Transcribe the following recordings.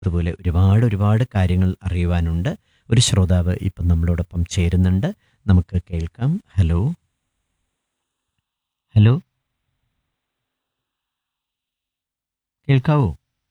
അതുപോലെ ഒരുപാട് ഒരുപാട് കാര്യങ്ങൾ അറിയുവാനുണ്ട് ഒരു ശ്രോതാവ് ഇപ്പം നമ്മളോടൊപ്പം ചേരുന്നുണ്ട് നമുക്ക് കേൾക്കാം ഹലോ ഹലോ കേൾക്കാവോ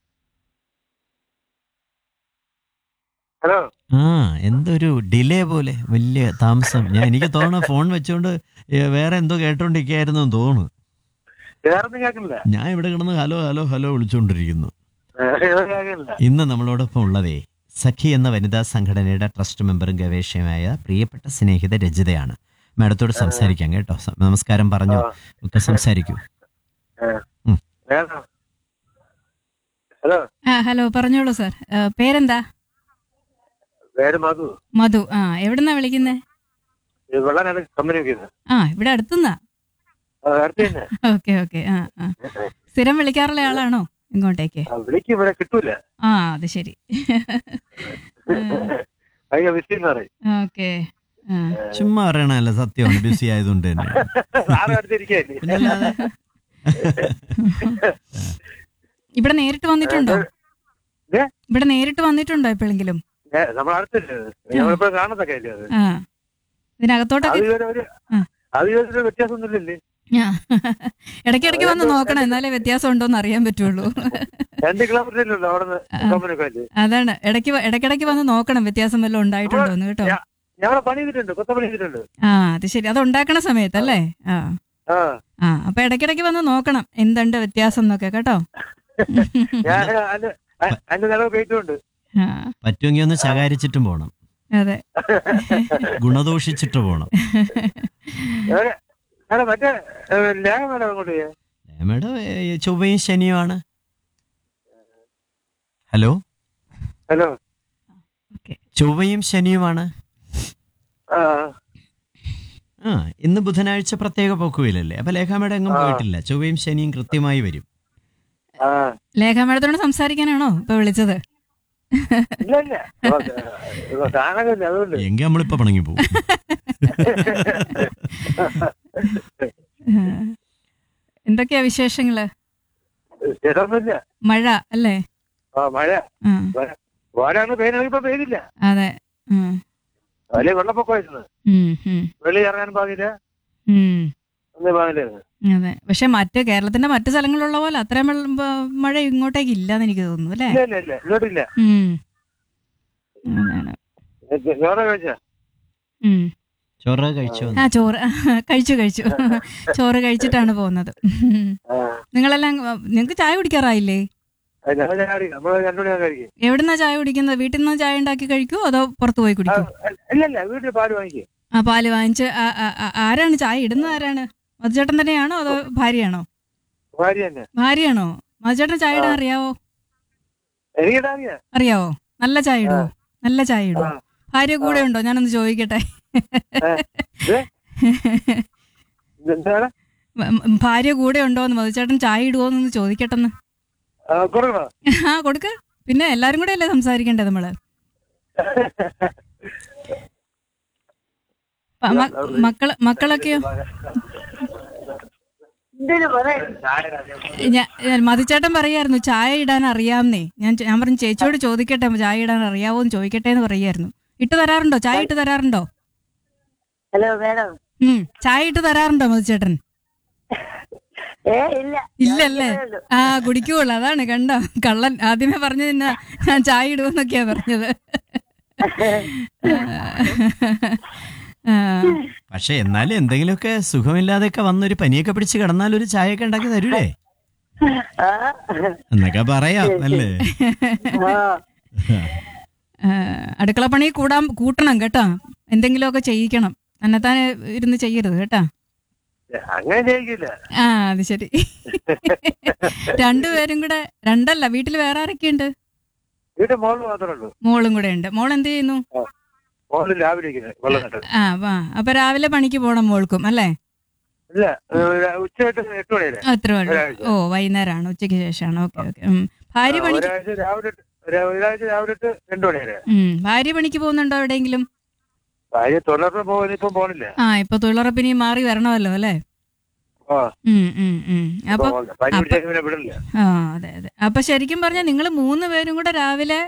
ഹലോ ആ എന്തൊരു ഡിലേ പോലെ വലിയ താമസം ഞാൻ എനിക്ക് തോന്നുന്നു ഫോൺ വെച്ചുകൊണ്ട് ഏ, വേറെ എന്തോ കേട്ടോണ്ടിരിക്കുകയായിരുന്നു എന്ന് തോന്നുന്നു വേറൊന്നും കേൾക്കുന്നില്ല ഞാൻ ഇവിടെ കിടന്ന് ഹലോ ഹലോ ഹലോ വിളിച്ചുകൊണ്ടിരിക്കുന്നു വേറെ കേൾക്കുന്നില്ല ഇന്ന് നമ്മളോടൊപ്പം ഉള്ളതേ സഖി എന്ന വനിതാ സംഘടനയുടെ ട്രസ്റ്റ് മെമ്പറും ഗവേഷകയുമായ പ്രിയപ്പെട്ട സ്നേഹിത രജിതയാണ് മാഡത്തോട് സംസാരിക്കാം കേട്ടോ സ- നമസ്കാരം പറഞ്ഞു ഒക്കെ സംസാരിക്കൂ വേറെ ഹലോ ആ ഹലോ പറഞ്ഞോളൂ സാർ ആ, പേരെന്താ പേര് മധു മധു ആ എവിടുന്നാ വിളിക്കുന്നേ ഇത് വെള്ളനാണ് കമ്പനി വെക്കുന്നത് ആ ഇവിടെ അടുത്തുന്നാ അടുത്ത് തന്നെ ഓക്കെ ഓക്കെ ആ ആ സ്ഥിരം വിളിക്കാറുള്ള ആളാണോ ഇങ്ങോട്ടേക്ക് ആ, വിളിക്കും ഇവിടെ കിട്ടൂല ആ അത് ശരി ഭയങ്കര ബിസി എന്ന് പറയും ഓക്കെ ആ ചുമ്മാ പറയണല്ല സത്യമാണ് ബിസി ആയതുകൊണ്ട് തന്നെ ആരും അടുത്തിരിക്കല്ലേ പിന്നല്ലാതെ ഇവിടെ നേരിട്ട് വന്നിട്ടുണ്ടോ ഏ? ഇവിടെ നേരിട്ട് വന്നിട്ടുണ്ടോ എപ്പോഴെങ്കിലും നമ്മൾ അടുത്തല്ലേ നമ്മളിപ്പോ കാണത്തൊക്കെ അല്ലേ അത് ആ അത് ഇതിനകത്തോട്ടൊക്കെ ഇതുവരെ ഒരു ആ. അത് ഇതുവരെ ഒരു വ്യത്യാസമൊന്നുമില്ലല്ലേ ആ ഇടയ്ക്കിടയ്ക്ക് വന്ന് നോക്കണം എന്നാലേ വ്യത്യാസം ഉണ്ടോ എന്ന് അറിയാൻ പറ്റുള്ളൂ രണ്ട് കിലോമീറ്റർ ഇല്ലല്ലോ അവിടെ നിന്ന് കമ്പനി ഒക്കെ അതാണ് ഇടയ്ക്ക് വ- ഇടയ്ക്കിടയ്ക്ക് വന്ന് നോക്കണം വ്യത്യാസം വല്ലതും ഉണ്ടായിട്ടുണ്ടോ എന്ന് കേട്ടോ ഞങ്ങളെ പണി ചെയ്തിട്ടുണ്ട് കൊത്തപ്പണി ചെയ്തിട്ടുണ്ട് ആ അത് ശരി അത് ഉണ്ടാക്കണ സമയത്തല്ലേ ആ ആ ആ അപ്പൊ ഇടയ്ക്കിടയ്ക്ക് വന്ന് നോക്കണം എന്തുണ്ട് വ്യത്യാസം എന്നൊക്കെ കേട്ടോ ഞാൻ അതിന്റെ അതിന്റെ നിലവ് പോയിട്ടുണ്ട് ആ പറ്റുമെങ്കിൽ ഒന്ന് ശകാരിച്ചിട്ടും പോണം അതെ ഗുണദോഷിച്ചിട്ട് പോണം വേറെ അല്ല മറ്റേ ഏ, ലേഖ മേഡം അങ്ങോട്ട് പോയേ മേഡം ഏ, ചൊവ്വയും ശനിയുമാണ് ഹലോ ഹലോ ഓക്കെ ചൊവ്വയും ശനിയുമാണ് ആ ആ ഇന്ന് ബുധനാഴ്ച പ്രത്യേക പോക്കുവിലല്ലേ അപ്പൊ ലേഖ മേഡം എങ്ങും ആ. പോയിട്ടില്ല ചൊവ്വയും ശനിയും കൃത്യമായി വരും ആ ലേഖ മേഡത്തോട് സംസാരിക്കാനാണോ ഇപ്പൊ വിളിച്ചത് ഇല്ല ഇല്ല കാണാനില്ല അതുകൊണ്ട് എങ്കിൽ നമ്മളിപ്പോ പണങ്ങി പോകും ആ. എന്തൊക്കെയാ വിശേഷങ്ങള് സ്ഥിരമൊന്നുമില്ല മഴ അല്ലേ ആ മഴ ആ ഓരാണ് പെയ്യണമെങ്കിൽ പെയ്തില്ല അതെ ഉം. വലിയ വെള്ളപ്പൊക്കമായിരുന്നു ഉം, ഉം, വെളി ഇറങ്ങാൻ പാകില്ല ഉം. ഒന്നും പാകില്ലായിരുന്നു അതെ പക്ഷെ മറ്റ് കേരളത്തിന്റെ മറ്റു സ്ഥലങ്ങളിലുള്ള പോലെ അത്രയും വെള്ളം- ബ- മഴ ഇങ്ങോട്ടേക്ക് ഇല്ലാന്ന് എനിക്ക് തോന്നുന്നു അല്ലേ ഇല്ല ഇല്ല ഇല്ല ഇങ്ങോട്ടില്ല ഉം. അതാണ്. ചോറ കഴിച്ച ഉം. ചോറ് കഴിച്ചു ആ ചോറ് കഴിച്ചു കഴിച്ചു ചോറ് കഴിച്ചിട്ടാണ് പോകുന്നത് നിങ്ങളെല്ലാം നിങ്ങൾക്ക് ചായ കുടിക്കാറായില്ലേ ഞങ്ങൾ ചാടി നമ്മള് രണ്ടു മണി കഴിക്കും എവിടുന്നാ ചായ കുടിക്കുന്നത് വീട്ടിൽ നിന്ന് ചായ ഉണ്ടാക്കി കഴിക്കുമോ അതോ പുറത്ത് പോയി കുടിക്കും ഇല്ല ഇല്ല വീട്ടിൽ പാല് വാങ്ങിക്കും ആ പാല് വാങ്ങിച്ച് ആ- ആ- ആ- ആരാണ് ചായ ഇടുന്നത് ആരാണ് മധുചേട്ടൻ തന്നെയാണോ അതോ ഭാര്യയാണോ ഭാര്യ തന്നെ ഭാര്യയാണോ മധുചേട്ടൻ ചായ ഇടാൻ അറിയാവോ എനിക്കിടാ അറിയാം അറിയാവോ നല്ല ചായ ഇടുവോ നല്ല ചായ ഇടുവോ ഭാര്യ കൂടെ ഉണ്ടോ ഞാനൊന്ന് ചോദിക്കട്ടെ എന്താണ് മ- മ- ഭാര്യ കൂടെ ഉണ്ടോന്ന് മധുചേട്ടൻ ചായ ഇടുവോന്നൊന്ന് ചോദിക്കട്ടെന്ന് കൊടുക്കണോ ആ കൊടുക്ക് പിന്നെ എല്ലാരും കൂടെ അല്ലേ സംസാരിക്കണ്ടേ നമ്മള് പ- മ- മക്കള് മക്കളൊക്കെയോ ഞാ- ഞാൻ- മധുചേട്ടൻ പറയായിരുന്നു ചായ ഇടാൻ അറിയാമെന്നേ ഞാൻ ചോ- ഞാൻ പറഞ്ഞു ചേച്ചിയോട് ചോദിക്കട്ടെ ചായ ഇടാൻ അറിയാവോ എന്ന് ചോദിക്കട്ടെ എന്ന് പറയായിരുന്നു ഇട്ട് തരാറുണ്ടോ ചായ ഇട്ട് തരാറുണ്ടോ ഹലോ മേഡം ഉം ചായ ഇട്ട് തരാറുണ്ടോ മധുചേട്ടൻ ഏ ഇല്ല ഇല്ലല്ലേ ആ കുടിക്കുള്ളൂ അതാണ് കണ്ടോ കള്ളൻ ആദ്യമേ പറഞ്ഞു തന്നെ ഞാൻ ചായ ഇടുമെന്നൊക്കെയാ പറഞ്ഞത് ആ, പക്ഷെ എന്നാലും എന്തെങ്കിലുമൊക്കെ സുഖമില്ലാതെയൊക്കെ വന്നൊരു പനിയൊക്കെ പിടിച്ച് കിടന്നാൽ ഒരു ചായയൊക്കെ ഉണ്ടാക്കി തരൂലേ ആ എന്നൊക്കെ പറയാം അല്ലേ ആ ആ, അടുക്കള പണി കൂടാൻ കൂട്ടണം കേട്ടോ എന്തെങ്കിലുമൊക്കെ ചെയ്യിക്കണം തന്നെത്താൻ ഇരുന്ന് ചെയ്യരുത് കേട്ടാ അങ്ങനെ ചെയ്യിക്കില്ല ആ അത് ശരി രണ്ടുപേരും കൂടെ രണ്ടല്ല വീട്ടിൽ വേറെ ആരൊക്കെയുണ്ട് വീട്ടിൽ മോള് മാത്രമേ ഉള്ളൂ മോളും കൂടെ ഉണ്ട് മോൾ എന്ത് ചെയ്യുന്നു മോള് രാവിലെ ഇരിക്കുന്നത് വെള്ളം നട്ടത് ആ വാ അപ്പൊ രാവിലെ പണിക്ക് പോണം മോൾക്കും അല്ലേ ഇല്ല ഉച്ചയായിട്ട് എട്ട് മണി വരെ അത്ര വേണ്ട ഒരാഴ്ച. ഓ വൈകുന്നേരമാണ് ഉച്ചയ്ക്ക് ശേഷമാണ് ഓക്കെ ഓക്കെ ഭാര്യ പണിക്ക് ഒരാഴ്ച രാവിലെ ഇട്ട്- ഒരു- ഒരാഴ്ച രാവിലെ ഇട്ട് രണ്ടു മണി വരെ ഉം, ഭാര്യ പണിക്ക് പോകുന്നുണ്ടോ എവിടെയെങ്കിലും ഭാര്യ തൊഴിലുറപ്പ് പോകുന്ന ഇപ്പം പോണില്ല ആ ഇപ്പൊ തൊഴിലുറപ്പിനി മാറി വരണമല്ലോ അല്ലേ ആ ഉം, ഉം, ഉം. അപ്പൊ പനി പിടിച്ചേക്ക് പിന്നെ വിടില്ല ആ അതെ അതെ അപ്പൊ ശരിക്കും പറഞ്ഞാൽ നിങ്ങൾ മൂന്ന് പേരും കൂടെ രാവിലെ